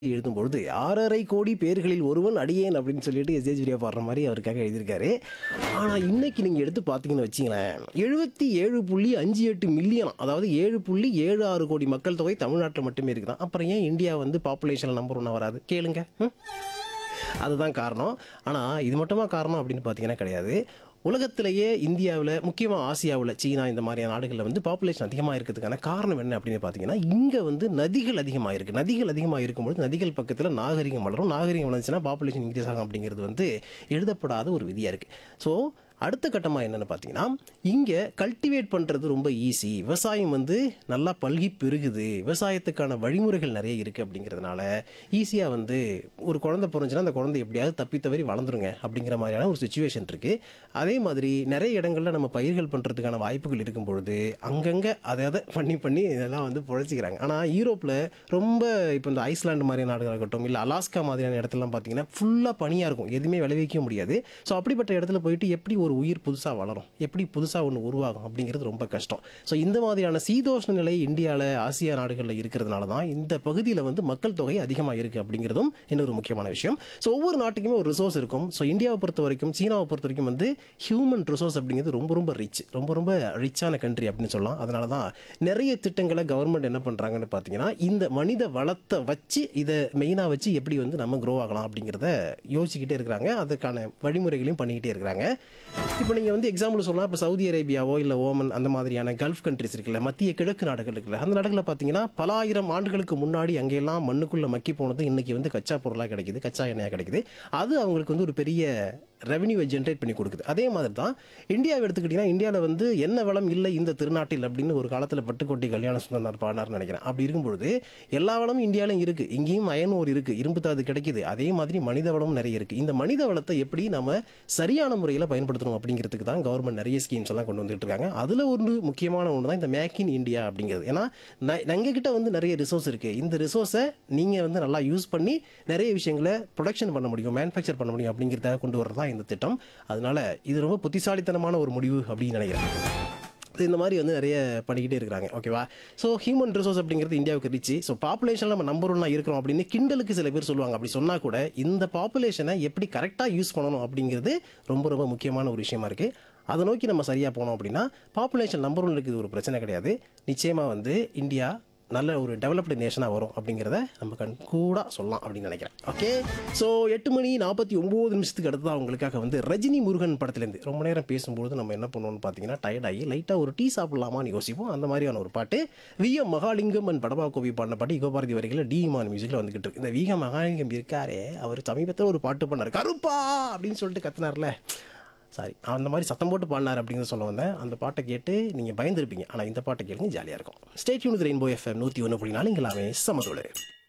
எழுதும்பொழுது ஆறரை கோடி பேர்களில் ஒருவன் அடியேன் அப்படின்னு சொல்லிட்டு எஸ் ஜெஜ்விரியா பாடுற மாதிரி அவருக்காக எழுதியிருக்காரு ஆனால் இன்னைக்கு நீங்கள் எடுத்து பார்த்தீங்கன்னு வச்சிங்களேன் எழுபத்தி ஏழு புள்ளி அஞ்சு எட்டு மில்லியன் அதாவது ஏழு புள்ளி ஏழு ஆறு கோடி மக்கள் தொகை தமிழ்நாட்டில் மட்டுமே இருக்குதான் அப்புறம் ஏன் இந்தியா வந்து பாப்புலேஷன் நம்பர் ஒன்று வராது கேளுங்க ம்? அதுதான் காரணம் ஆனால் இது மட்டுமா காரணம் அப்படின்னு பார்த்தீங்கன்னா கிடையாது உலகத்திலேயே இந்தியாவில் முக்கியமாக ஆசியாவில் சீனா இந்த மாதிரியான நாடுகளில் வந்து பாப்புலேஷன் அதிகமாக இருக்கிறதுக்கான காரணம் என்ன அப்படின்னு பார்த்தீங்கன்னா இங்கே வந்து நதிகள் அதிகமாக இருக்குது நதிகள் அதிகமாக இருக்கும்பொழுது நதிகள் பக்கத்தில் நாகரிகம் வளரும் நாகரிகம் வளர்ந்துச்சுன்னா பாப்புலேஷன் இன்க்ரீஸ் ஆகும் அப்படிங்கிறது வந்து எழுதப்படாத ஒரு விதியாக இருக்குது ஸோ அடுத்த கட்டமாக என்னென்னு பார்த்தீங்கன்னா இங்கே கல்டிவேட் பண்ணுறது ரொம்ப ஈஸி விவசாயம் வந்து நல்லா பல்கி பெருகுது விவசாயத்துக்கான வழிமுறைகள் நிறைய இருக்குது அப்படிங்கிறதுனால ஈஸியாக வந்து ஒரு குழந்தை பிறந்துச்சுன்னா அந்த குழந்தை எப்படியாவது தப்பி தவறி வளர்ந்துருங்க அப்படிங்கிற மாதிரியான ஒரு சுச்சுவேஷன் இருக்குது அதே மாதிரி நிறைய இடங்களில் நம்ம பயிர்கள் பண்ணுறதுக்கான வாய்ப்புகள் இருக்கும் பொழுது அங்கங்கே அதை அதை பண்ணி பண்ணி இதெல்லாம் வந்து புழைச்சிக்கிறாங்க ஆனால் யூரோப்பில் ரொம்ப இப்போ இந்த ஐஸ்லாண்டு மாதிரியான நாடுகளாக இருக்கட்டும் இல்லை அலாஸ்கா மாதிரியான இடத்துலலாம் பார்த்தீங்கன்னா ஃபுல்லாக பனியாக இருக்கும் எதுவுமே விளைவிக்க முடியாது ஸோ அப்படிப்பட்ட இடத்துல போயிட்டு எப்படி ஒரு உயிர் புதுசாக வளரும் எப்படி புதுசாக ஒன்று உருவாகும் அப்படிங்கிறது ரொம்ப கஷ்டம் ஸோ இந்த மாதிரியான சீதோஷ்ண நிலை இந்தியாவில் ஆசியா நாடுகளில் இருக்கிறதுனால தான் இந்த பகுதியில் வந்து மக்கள் தொகை அதிகமாக இருக்குது அப்படிங்கிறதும் இன்னொரு முக்கியமான விஷயம் ஸோ ஒவ்வொரு நாட்டுக்குமே ஒரு ரிசோர்ஸ் இருக்கும் ஸோ இந்தியாவை பொறுத்த வரைக்கும் சீனாவை பொறுத்த வரைக்கும் வந்து ஹியூமன் ரிசோர்ஸ் அப்படிங்கிறது ரொம்ப ரொம்ப ரிச் ரொம்ப ரொம்ப ரிச்சான கண்ட்ரி அப்படின்னு சொல்லலாம் அதனால தான் நிறைய திட்டங்களை கவர்மெண்ட் என்ன பண்ணுறாங்கன்னு பார்த்தீங்கன்னா இந்த மனித வளத்தை வச்சு இதை மெயினாக வச்சு எப்படி வந்து நம்ம க்ரோ ஆகலாம் அப்படிங்கிறத யோசிச்சுக்கிட்டே இருக்கிறாங்க அதுக்கான வழிமுறைகளையும் பண்ணிக்கிட்டே இருக்கிறாங்க இப்போ நீங்கள் வந்து எக்ஸாம்பிள் சொல்லலாம் இப்போ சவுதி அரேபியாவோ இல்லை ஓமன் அந்த மாதிரியான கல்ஃப் கண்ட்ரிஸ் இருக்குல்ல மத்திய கிழக்கு நாடுகள் இருக்குல்ல அந்த நாடுகளில் பார்த்தீங்கன்னா பல ஆயிரம் ஆண்டுகளுக்கு முன்னாடி அங்கெல்லாம் மண்ணுக்குள்ளே மக்கி போனது இன்னைக்கு வந்து கச்சா பொருளாக கிடைக்குது கச்சா எண்ணெயாக கிடைக்குது அது அவங்களுக்கு வந்து ஒரு பெரிய ரெவன்யூவை ஜென்ரேட் பண்ணி கொடுக்குது அதே மாதிரி தான் இந்தியாவை எடுத்துக்கிட்டிங்கன்னா இந்தியாவில் வந்து என்ன வளம் இல்லை இந்த திருநாட்டில் அப்படின்னு ஒரு காலத்தில் பட்டுக்கோட்டை கல்யாண சுந்தரனார் பாடினார்னு நினைக்கிறேன் அப்படி இருக்கும்பொழுது எல்லா வளமும் இந்தியாவிலும் இருக்குது இங்கேயும் அயன் ஓர் இருக்குது இரும்பு தாது கிடைக்குது அதே மாதிரி மனித வளமும் நிறைய இருக்குது இந்த மனித வளத்தை எப்படி நம்ம சரியான முறையில் பயன்படுத்தணும் அப்படிங்கிறதுக்கு தான் கவர்மெண்ட் நிறைய ஸ்கீம்ஸ் எல்லாம் கொண்டு வந்துட்டு இருக்காங்க அதில் ஒரு முக்கியமான ஒன்று தான் இந்த மேக் இன் இந்தியா அப்படிங்கிறது ஏன்னா எங்கள் கிட்ட வந்து நிறைய ரிசோர்ஸ் இருக்குது இந்த ரிசோர்ஸை நீங்கள் வந்து நல்லா யூஸ் பண்ணி நிறைய விஷயங்களை ப்ரொடக்ஷன் பண்ண முடியும் மேனுஃபேக்சர் பண்ண முடியும் அப்படிங்கிறத கொண்டு வரது தான் இந்த திட்டம் அதனால இது ரொம்ப புத்திசாலித்தனமான ஒரு முடிவு அப்படின்னு நினைக்கிறேன் இது இந்த மாதிரி வந்து நிறைய பண்ணிக்கிட்டே இருக்கிறாங்க ஓகேவா ஸோ ஹியூமன் ரிசோர்ஸ் அப்படிங்கிறது இந்தியாவுக்கு ரிச்சு ஸோ பாப்புலேஷன் நம்ம நம்பர் ஒன்னாக இருக்கிறோம் அப்படின்னு கிண்டலுக்கு சில பேர் சொல்லுவாங்க அப்படி சொன்னால் கூட இந்த பாப்புலேஷனை எப்படி கரெக்டாக யூஸ் பண்ணணும் அப்படிங்கிறது ரொம்ப ரொம்ப முக்கியமான ஒரு விஷயமா இருக்குது அதை நோக்கி நம்ம சரியாக போனோம் அப்படின்னா பாப்புலேஷன் நம்பர் ஒன் இருக்குது ஒரு பிரச்சனை கிடையாது நிச்சயமாக வந்து இந்தியா நல்ல ஒரு டெவலப்டு நேஷனாக வரும் அப்படிங்கிறத நம்ம கண் கூட சொல்லலாம் அப்படின்னு நினைக்கிறேன் ஓகே ஸோ எட்டு மணி நாற்பத்தி ஒம்பது நிமிஷத்துக்கு அடுத்து தான் உங்களுக்காக வந்து ரஜினி முருகன் படத்துலேருந்து ரொம்ப நேரம் பேசும்போது நம்ம என்ன பண்ணுவோம்னு பார்த்தீங்கன்னா டயர்டாகி லைட்டாக ஒரு டீ சாப்பிடலாமான்னு யோசிப்போம் அந்த மாதிரியான ஒரு பாட்டு வி எம் மகாலிங்கம் அண்ட் படபா கோவி பாடின பாட்டு யுகபாரதி வரையில் டி இமான் மியூசிக்கில் வந்துகிட்டு இருக்கு இந்த வி எம் மகாலிங்கம் இருக்காரே அவர் சமீபத்தில் ஒரு பாட்டு பண்ணார் கருப்பா அப்படின்னு சொல்லிட்டு கத்துனார்ல சாரி அந்த மாதிரி சத்தம் போட்டு பாடினார் அப்படிங்கிறத சொல்ல வந்தேன் அந்த பாட்டை கேட்டு நீங்கள் பயந்துருப்பீங்க ஆனால் இந்த பாட்டை கேளுங்க ஜாலியாக இருக்கும் ஸ்டேட் யூனிட் ரெயின்போ எஃப்எம் நூற்றி ஒன்று அப்படின்னாலும் இங்கே எல்லாமே சமதோடு